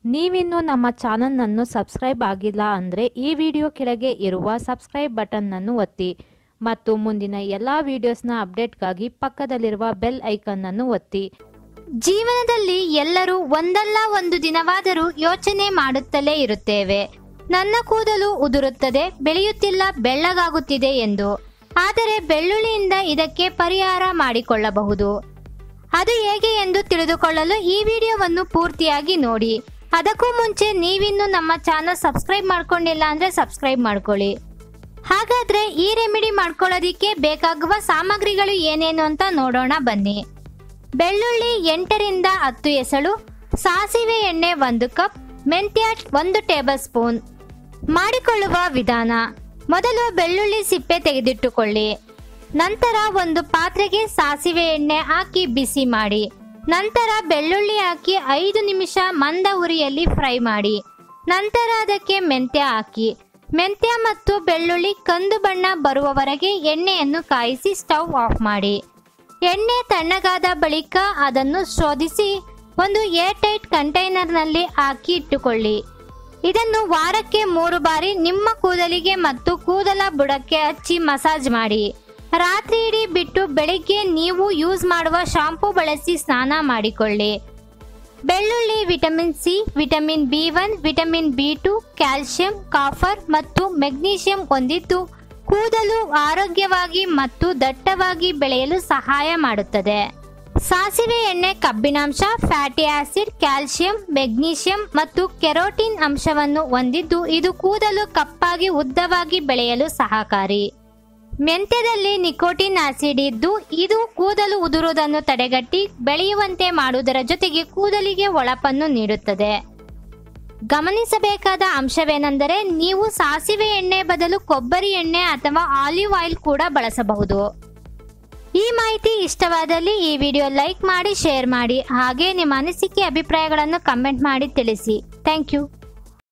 ನೀವಿನ್ನೂ ನಮ್ಮ ಚಾನಲ್ನನ್ನು ಸಬ್ಸ್ಕ್ರೈಬ್ ಆಗಿಲ್ಲ ಅಂದರೆ ಈ ವಿಡಿಯೋ ಕೆಳಗೆ ಇರುವ ಸಬ್ಸ್ಕ್ರೈಬ್ ಬಟನ್ನನ್ನು ಒತ್ತಿ ಮತ್ತು ಮುಂದಿನ ಎಲ್ಲ ವಿಡಿಯೋಸ್ನ ಅಪ್ಡೇಟ್ಗಾಗಿ ಪಕ್ಕದಲ್ಲಿರುವ ಬೆಲ್ ಐಕನ್ನನ್ನು ಒತ್ತಿ ಜೀವನದಲ್ಲಿ ಎಲ್ಲರೂ ಒಂದಲ್ಲ ಒಂದು ದಿನವಾದರೂ ಯೋಚನೆ ಮಾಡುತ್ತಲೇ ಇರುತ್ತೇವೆ ನನ್ನ ಕೂದಲು ಉದುರುತ್ತದೆ ಬೆಳೆಯುತ್ತಿಲ್ಲ ಬೆಳ್ಳಗಾಗುತ್ತಿದೆ ಎಂದು ಆದರೆ ಬೆಳ್ಳುಳ್ಳಿಯಿಂದ ಇದಕ್ಕೆ ಪರಿಹಾರ ಮಾಡಿಕೊಳ್ಳಬಹುದು ಅದು ಹೇಗೆ ಎಂದು ತಿಳಿದುಕೊಳ್ಳಲು ಈ ವಿಡಿಯೋವನ್ನು ಪೂರ್ತಿಯಾಗಿ ನೋಡಿ ಅದಕ್ಕೂ ಮುಂಚೆ ನೀವಿನ್ನು ನಮ್ಮ ಚಾನಲ್ ಸಬ್ಸ್ಕ್ರೈಬ್ ಮಾಡ್ಕೊಂಡಿಲ್ಲ ಅಂದ್ರೆ ಸಬ್ಸ್ಕ್ರೈಬ್ ಮಾಡ್ಕೊಳ್ಳಿ ಹಾಗಾದ್ರೆ ಈ ರೆಮಿಡಿ ಮಾಡ್ಕೊಳ್ಳೋದಿಕ್ಕೆ ಬೇಕಾಗುವ ಸಾಮಗ್ರಿಗಳು ಏನೇನು ಅಂತ ನೋಡೋಣ ಬನ್ನಿ ಬೆಳ್ಳುಳ್ಳಿ ಎಂಟರಿಂದ ಹತ್ತು ಎಸಳು ಸಾಸಿವೆ ಎಣ್ಣೆ ಒಂದು ಕಪ್ ಮೆಂತ್ಯ ಒಂದು ಟೇಬಲ್ ಸ್ಪೂನ್ ಮಾಡಿಕೊಳ್ಳುವ ವಿಧಾನ ಮೊದಲು ಬೆಳ್ಳುಳ್ಳಿ ಸಿಪ್ಪೆ ತೆಗೆದಿಟ್ಟುಕೊಳ್ಳಿ ನಂತರ ಒಂದು ಪಾತ್ರೆಗೆ ಸಾಸಿವೆ ಎಣ್ಣೆ ಹಾಕಿ ಬಿಸಿ ಮಾಡಿ ನಂತರ ಬೆಳ್ಳುಳ್ಳಿ ಹಾಕಿ ಐದು ನಿಮಿಷ ಮಂದ ಉರಿಯಲ್ಲಿ ಫ್ರೈ ಮಾಡಿ ನಂತರ ಅದಕ್ಕೆ ಮೆಂತ್ಯ ಹಾಕಿ ಮೆಂತ್ಯ ಮತ್ತು ಬೆಳ್ಳುಳ್ಳಿ ಕಂದು ಬಣ್ಣ ಬರುವವರೆಗೆ ಎಣ್ಣೆಯನ್ನು ಕಾಯಿಸಿ ಸ್ಟವ್ ಆಫ್ ಮಾಡಿ ಎಣ್ಣೆ ತಣ್ಣಗಾದ ಬಳಿಕ ಅದನ್ನು ಶೋಧಿಸಿ ಒಂದು ಏರ್ ಟೈಟ್ ಕಂಟೈನರ್ನಲ್ಲಿ ಹಾಕಿ ಇಟ್ಟುಕೊಳ್ಳಿ ಇದನ್ನು ವಾರಕ್ಕೆ ಮೂರು ಬಾರಿ ನಿಮ್ಮ ಕೂದಲಿಗೆ ಮತ್ತು ಕೂದಲ ಬುಡಕ್ಕೆ ಹಚ್ಚಿ ಮಸಾಜ್ ಮಾಡಿ ರಾತ್ರಿ ಇಡೀ ಬಿಟ್ಟು ಬೆಳಿಗ್ಗೆ ನೀವು ಯೂಸ್ ಮಾಡುವ ಶಾಂಪೂ ಬಳಸಿ ಸ್ನಾನ ಮಾಡಿಕೊಳ್ಳಿ ಬೆಳ್ಳುಳ್ಳಿ vitamin C vitamin B one vitamin B two calcium copper ಮತ್ತು ಮೆಗ್ನೀಷಿಯಂ ಹೊಂದಿದ್ದು ಕೂದಲು ಆರೋಗ್ಯವಾಗಿ ಮತ್ತು ದಟ್ಟವಾಗಿ ಬೆಳೆಯಲು ಸಹಾಯ ಮಾಡುತ್ತದೆ ಸಾಸಿವೆ ಎಣ್ಣೆ ಕಬ್ಬಿನಾಂಶ ಫ್ಯಾಟಿ ಆಸಿಡ್ ಕ್ಯಾಲ್ಸಿಯಂ ಮೆಗ್ನೀಷಿಯಂ ಮತ್ತು ಕೆರೋಟಿನ್ ಅಂಶವನ್ನು ಹೊಂದಿದ್ದು ಇದು ಕೂದಲು ಕಪ್ಪಾಗಿ ಉದ್ದವಾಗಿ ಬೆಳೆಯಲು ಸಹಕಾರಿ ಮೆಂತ್ಯದಲ್ಲಿ ನಿಕೋಟಿನ್ ಆಸಿಡ್ ಇದ್ದು ಇದು ಕೂದಲು ಉದುರುವುದನ್ನು ತಡೆಗಟ್ಟಿ ಬೆಳೆಯುವಂತೆ ಮಾಡುವುದರ ಜೊತೆಗೆ ಕೂದಲಿಗೆ ಒಳಪನ್ನು ನೀಡುತ್ತದೆ ಗಮನಿಸಬೇಕಾದ ಅಂಶವೇನೆಂದರೆ ನೀವು ಸಾಸಿವೆ ಎಣ್ಣೆ ಬದಲು ಕೊಬ್ಬರಿ ಎಣ್ಣೆ ಅಥವಾ ಆಲಿವ್ ಆಯಿಲ್ ಕೂಡ ಬಳಸಬಹುದು ಈ ಮಾಹಿತಿ ಇಷ್ಟವಾದಲ್ಲಿ ಈ ವಿಡಿಯೋ ಲೈಕ್ ಮಾಡಿ ಶೇರ್ ಮಾಡಿ ಹಾಗೆ ನಿಮ್ಮ ಅನಿಸಿಕೆ ಅಭಿಪ್ರಾಯಗಳನ್ನು ಕಮೆಂಟ್ ಮಾಡಿ ತಿಳಿಸಿ ಥ್ಯಾಂಕ್ ಯು